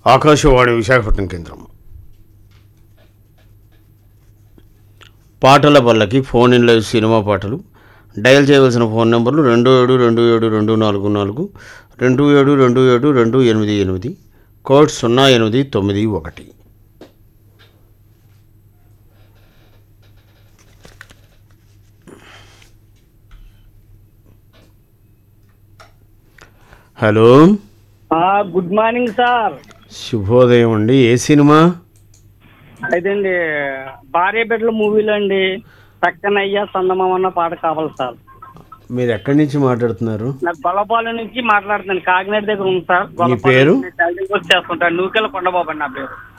ఆకాశవాణి విశాఖపట్నం కేంద్రం పాటల బల్లకి ఫోన్ ఇన్ లైవ్ సినిమా పాటలు డయల్ చేయవలసిన ఫోన్ నెంబర్లు రెండు ఏడు రెండు ఏడు రెండు నాలుగు నాలుగు రెండు ఏడు రెండు ఏడు రెండు ఎనిమిది ఎనిమిది కోడ్ సున్నా ఎనిమిది తొమ్మిది ఒకటి హలో గుడ్ మార్నింగ్ సార్ శుభోదయం అండి ఏ సినిమా అదండి భార్య బిడ్డల మూవీలో అండి చక్కనయ్య సందమన్న పాట కావాలి సార్ మీరు ఎక్కడి నుంచి మాట్లాడుతున్నారు నాకు గొల్లపాలెం నుంచి మాట్లాడుతున్నాను కాకినాడ దగ్గర ఉంది సార్ మీ పేరు? వచ్చి చేస్తుంటాను నూకెళ్ళ కొండబాబు అండి నా పేరు